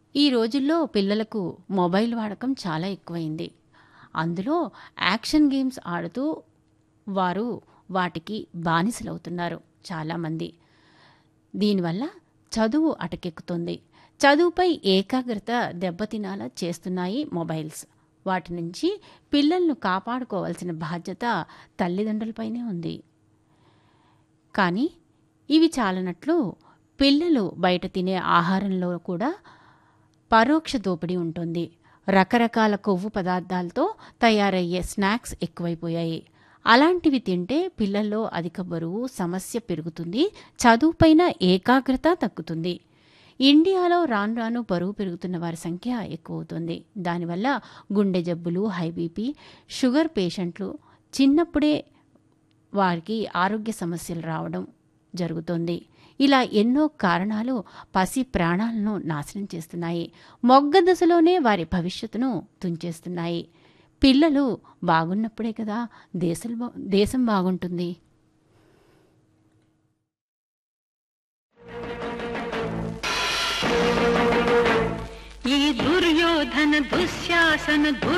ఈ రోజుల్లో పిల్లలకు మొబైల్ వాడకం చాలా ఎక్కువైంది అందులో యాక్షన్ గేమ్స్ ఆడుతూ వారు వాటికి బానిసలవుతున్నారు చాలామంది దీనివల్ల చదువు అటకెక్కుతుంది చదువుపై ఏకాగ్రత దెబ్బతినాలా చేస్తున్నాయి మొబైల్స్ వాటి నుంచి పిల్లలను కాపాడుకోవాల్సిన బాధ్యత తల్లిదండ్రులపైనే ఉంది కానీ ఇవి చాలనట్లు పిల్లలు బయట తినే ఆహారంలో కూడా పరోక్ష దోపిడీ ఉంటుంది రకరకాల కొవ్వు పదార్థాలతో తయారయ్యే స్నాక్స్ ఎక్కువైపోయాయి అలాంటివి తింటే పిల్లల్లో అధిక బరువు సమస్య పెరుగుతుంది చదువుపైన ఏకాగ్రత తగ్గుతుంది ఇండియాలో రాను రాను బరువు పెరుగుతున్న వారి సంఖ్య ఎక్కువవుతుంది దానివల్ల గుండె జబ్బులు హై బీపీ షుగర్ పేషెంట్లు చిన్నప్పుడే వారికి ఆరోగ్య సమస్యలు రావడం జరుగుతుంది ఇలా ఎన్నో కారణాలు పసి ప్రాణాలను నాశనం చేస్తున్నాయి మొగ్గ దశలోనే వారి భవిష్యత్తును తుంచేస్తున్నాయి పిల్లలు బాగున్నప్పుడే కదా దేశం దేశం బాగుంటుంది ఈ దుర్యోధన దుశ్శాసన దుర్